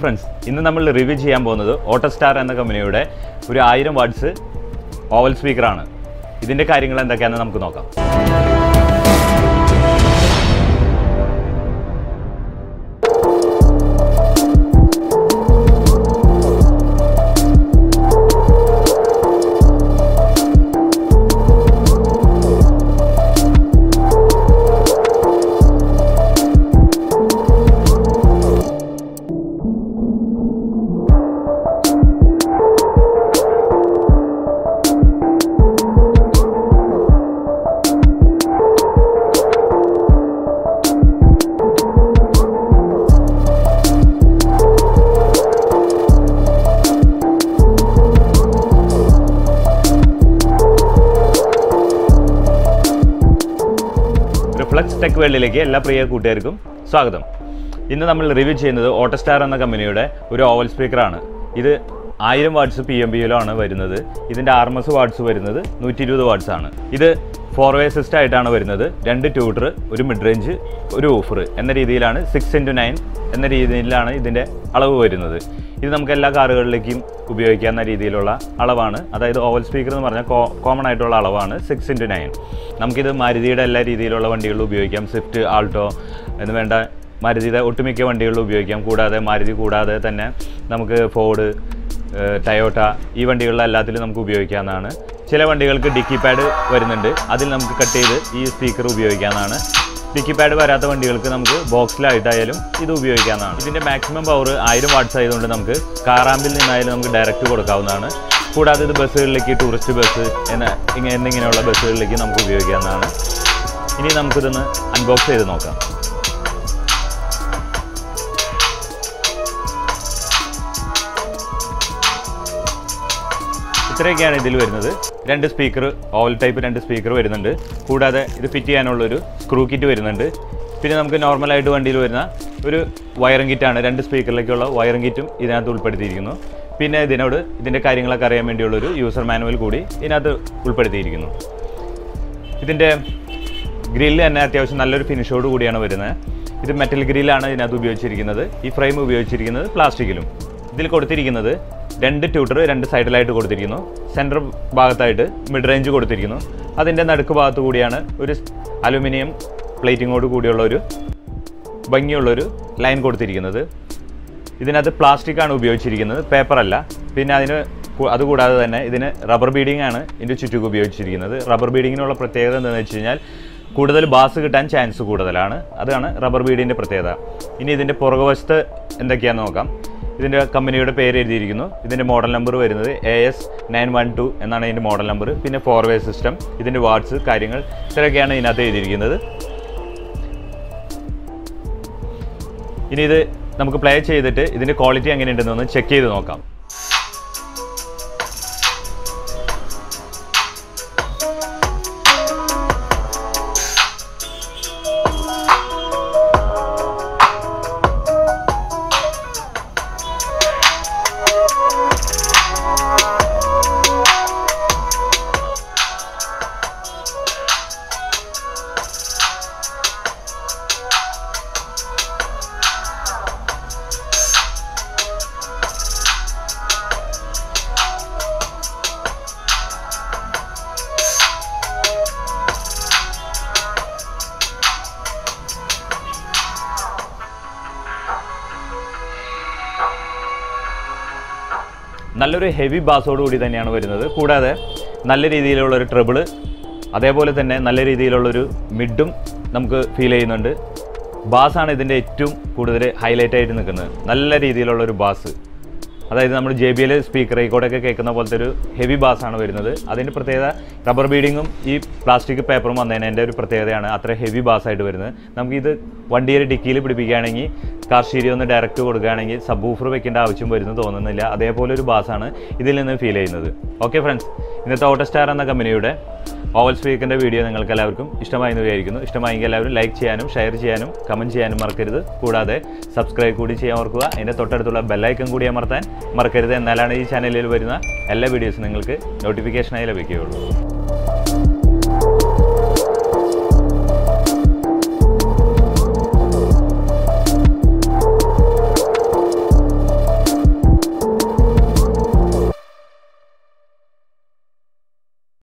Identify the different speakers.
Speaker 1: friends ഇന്ന് നമ്മൾ review ചെയ്യാൻ പോകുന്നത് ഓട്ടോസ്റ്റാർ എന്ന കമ്പനിയുടെ ഒരു ആയിരം വാട്ട്സ് ഓവൽ സ്പീക്കറാണ് ഇതിൻ്റെ കാര്യങ്ങൾ എന്തൊക്കെയാണെന്ന് നമുക്ക് നോക്കാം റിഫ്ലക്സ് ടെക് വേൾഡിലേക്ക് എല്ലാ പ്രിയ കൂട്ടുകാർക്കും സ്വാഗതം ഇന്ന് നമ്മൾ റിവ്യൂ ചെയ്യുന്നത് ഓട്ടോസ്റ്റാർ എന്ന കമ്പനിയുടെ ഒരു ഓവൽ സ്പീക്കറാണ് ഇത് ആയിരം വാട്ട്സ് പി എം ബിയിലാണ് വരുന്നത് ഇതിൻ്റെ ആർ എം എസ് വാട്ട്സ് വരുന്നത് നൂറ്റി ഇരുപത് വാട്ട്സ് ആണ് ഇത് ഫോർ വേ സിസ്റ്റം ആയിട്ടാണ് വരുന്നത് രണ്ട് ട്യൂട്ടർ ഒരു മിഡ് റേഞ്ച് ഒരു ഓഫർ എന്ന രീതിയിലാണ് സിക്സ് ഇൻറ്റു നയൻ എന്ന രീതിയിലാണ് ഇതിൻ്റെ അളവ് വരുന്നത് ഇത് നമുക്ക് എല്ലാ കാറുകളിലേക്കും ഉപയോഗിക്കാവുന്ന രീതിയിലുള്ള അളവാണ് അതായത് ഓവൽ സ്പീക്കർ എന്ന് പറഞ്ഞാൽ കോമൺ ആയിട്ടുള്ള അളവാണ് സിക്സ് ഇൻറ്റു നയൻ നമുക്കിത് മാരുതിയുടെ എല്ലാ രീതിയിലുള്ള വണ്ടികളിലും ഉപയോഗിക്കാം സ്വിഫ്റ്റ് ആൾട്ടോ എന്ന് വേണ്ട മാരുതിയുടെ ഒട്ടുമിക്ക വണ്ടികളിലും ഉപയോഗിക്കാം കൂടാതെ മാരുതി കൂടാതെ തന്നെ നമുക്ക് ഫോർഡ് ടയോട്ട ഈ വണ്ടികളിലെല്ലാത്തിലും നമുക്ക് ഉപയോഗിക്കാവുന്നതാണ് ചില വണ്ടികൾക്ക് ഡിക്കി പാഡ് വരുന്നുണ്ട് അതിൽ നമുക്ക് കട്ട് ചെയ്ത് ഈ സ്പീക്കർ ഉപയോഗിക്കാവുന്നതാണ് ഡിക്കി പാഡ് വരാത്ത വണ്ടികൾക്ക് നമുക്ക് ബോക്സിലായിട്ടായാലും ഇത് ഉപയോഗിക്കാവുന്നതാണ് ഇതിൻ്റെ മാക്സിമം പവർ ആയിരം വാട്ട്സ് ആയതുകൊണ്ട് നമുക്ക് കാറാമ്പിൽ നിന്നായാലും നമുക്ക് ഡയറക്റ്റ് കൊടുക്കാവുന്നതാണ് കൂടാതെ ഇത് ബസ്സുകളിലേക്ക് ടൂറിസ്റ്റ് ബസ് എന്ന ഇങ്ങനെ എന്നിങ്ങനെയുള്ള ബസ്സുകളിലേക്ക് നമുക്ക് ഉപയോഗിക്കാവുന്നതാണ് ഇനി നമുക്കിതൊന്ന് അൺബോക്സ് ചെയ്ത് നോക്കാം ഇത്രയൊക്കെയാണ് ഇതിൽ വരുന്നത് രണ്ട് സ്പീക്കർ ഓവൽ ടൈപ്പ് രണ്ട് സ്പീക്കർ വരുന്നുണ്ട് കൂടാതെ ഇത് ഫിറ്റ് ചെയ്യാനുള്ളൊരു സ്ക്രൂ കിറ്റ് വരുന്നുണ്ട് പിന്നെ നമുക്ക് നോർമലായിട്ട് വണ്ടിയിൽ വരുന്ന ഒരു വയറിംഗ് കിറ്റാണ് രണ്ട് സ്പീക്കറിലേക്കുള്ള വയറിംഗ് കിറ്റും ഇതിനകത്ത് ഉൾപ്പെടുത്തിയിരിക്കുന്നു പിന്നെ ഇതിനോട് ഇതിൻ്റെ കാര്യങ്ങളൊക്കെ അറിയാൻ വേണ്ടിയുള്ളൊരു യൂസർ മാനുവൽ കൂടി ഇതിനകത്ത് ഉൾപ്പെടുത്തിയിരിക്കുന്നു ഇതിൻ്റെ ഗ്രില്ല് തന്നെ അത്യാവശ്യം നല്ലൊരു ഫിനിഷോട് കൂടിയാണ് വരുന്നത് ഇത് മെറ്റൽ ഗ്രില്ലാണ് ഇതിനകത്ത് ഉപയോഗിച്ചിരിക്കുന്നത് ഈ ഫ്രെയിം ഉപയോഗിച്ചിരിക്കുന്നത് പ്ലാസ്റ്റിക്കിലും ഇതിൽ കൊടുത്തിരിക്കുന്നത് രണ്ട് ട്യൂട്ടർ രണ്ട് സൈഡിലായിട്ട് കൊടുത്തിരിക്കുന്നു സെൻറ്റർ ഭാഗത്തായിട്ട് മിഡ് റേഞ്ച് കൊടുത്തിരിക്കുന്നു അതിൻ്റെ നടുക്ക് ഭാഗത്ത് കൂടിയാണ് ഒരു അലുമിനിയം പ്ലേറ്റിങ്ങോട് കൂടിയുള്ള ഒരു ഭംഗിയുള്ളൊരു ലൈൻ കൊടുത്തിരിക്കുന്നത് ഇതിനകത്ത് പ്ലാസ്റ്റിക് ആണ് ഉപയോഗിച്ചിരിക്കുന്നത് പേപ്പർ അല്ല പിന്നെ അതിന് കു- അതുകൂടാതെ തന്നെ ഇതിന് റബ്ബർ ബീഡിംഗ് ആണ് ഇതിൻ്റെ ചുറ്റും ഉപയോഗിച്ചിരിക്കുന്നത് റബ്ബർ ബീഡിങ്ങിനുള്ള പ്രത്യേകത എന്താണെന്ന് വെച്ച് കഴിഞ്ഞാൽ കൂടുതൽ ബാസ് കിട്ടാൻ ചാൻസ് കൂടുതലാണ് അതാണ് റബ്ബർ ബീഡിൻ്റെ പ്രത്യേകത ഇനി ഇതിൻ്റെ പുറകുവശത്ത് എന്തൊക്കെയാണെന്ന് നോക്കാം ഇതിൻ്റെ കമ്പനിയുടെ പേര് എഴുതിയിരിക്കുന്നു ഇതിൻ്റെ മോഡൽ നമ്പർ വരുന്നത് A S nine one two എന്നാണ് ഇതിൻ്റെ മോഡൽ നമ്പർ പിന്നെ ഫോർ വേ സിസ്റ്റം ഇതിൻ്റെ വാട്ട്സ് കാര്യങ്ങൾ ഇത്രയൊക്കെയാണ് ഇതിനകത്ത് എഴുതിയിരിക്കുന്നത് ഇനി ഇത് നമുക്ക് പ്ലേ ചെയ്തിട്ട് ഇതിൻ്റെ ക്വാളിറ്റി എങ്ങനെയുണ്ടെന്നൊന്ന് ചെക്ക് ചെയ്ത് നോക്കാം നല്ലൊരു ഹെവി ബാസോട് കൂടി തന്നെയാണ് വരുന്നത് കൂടാതെ നല്ല രീതിയിലുള്ള ഒരു ട്രിബിള് അതേപോലെ തന്നെ നല്ല രീതിയിലുള്ളൊരു മിഡും നമുക്ക് ഫീൽ ചെയ്യുന്നുണ്ട് ബാസാണ് ഇതിൻ്റെ ഏറ്റവും കൂടുതൽ ഹൈലൈറ്റ് ആയിട്ട് നിൽക്കുന്നത് നല്ല രീതിയിലുള്ള ഒരു ബാസ് അതായത് നമ്മൾ ജെ ബി എൽ സ്പീക്കർ ആയിക്കോട്ടൊക്കെ കേൾക്കുന്ന പോലത്തെ ഒരു ഹെവി ബാസാണ് വരുന്നത് അതിൻ്റെ പ്രത്യേകത റബ്ബർ ബീഡിങ്ങും ഈ പ്ലാസ്റ്റിക് പേപ്പറും വന്നതിൻ്റെ ഒരു പ്രത്യേകതയാണ് അത്ര ഹെവി ബാസായിട്ട് വരുന്നത് നമുക്കിത് വണ്ടിയുടെ ഡിക്കിയിൽ പിടിപ്പിക്കുകയാണെങ്കിൽ കാർ സ്റ്റീരിയോ ഒന്ന് ഡയറക്റ്റ് കൊടുക്കുകയാണെങ്കിൽ സബ് ഊഫർ വെക്കേണ്ട ആവശ്യം വരുന്നു തോന്നുന്നില്ല അതേപോലെ ഒരു ബാസാണ് ഇതിൽ നിന്ന് ഫീൽ ചെയ്യുന്നത് ഓക്കെ ഫ്രണ്ട്സ് ഇന്നത്തെ ഓട്ടോസ്റ്റാർ എന്ന കമ്പനിയുടെ ഓവൽ സ്പീക്കറിൻ്റെ വീഡിയോ നിങ്ങൾക്ക് എല്ലാവർക്കും ഇഷ്ടമായി എന്ന് വിചാരിക്കുന്നു ഇഷ്ടമായെങ്കിൽ എല്ലാവരും ലൈക്ക് ചെയ്യാനും ഷെയർ ചെയ്യാനും കമൻറ്റ് ചെയ്യാനും മറക്കരുത് കൂടാതെ സബ്സ്ക്രൈബ് കൂടി ചെയ്യാൻ ഓർക്കുക അതിൻ്റെ തൊട്ടടുത്തുള്ള ബെല്ലൈക്കൺ കൂടി അമർത്താൻ മറക്കരുത് എന്നാലാണ് ഈ ചാനലിൽ വരുന്ന എല്ലാ വീഡിയോസും നിങ്ങൾക്ക് നോട്ടിഫിക്കേഷനായി ലഭിക്കുകയുള്ളൂ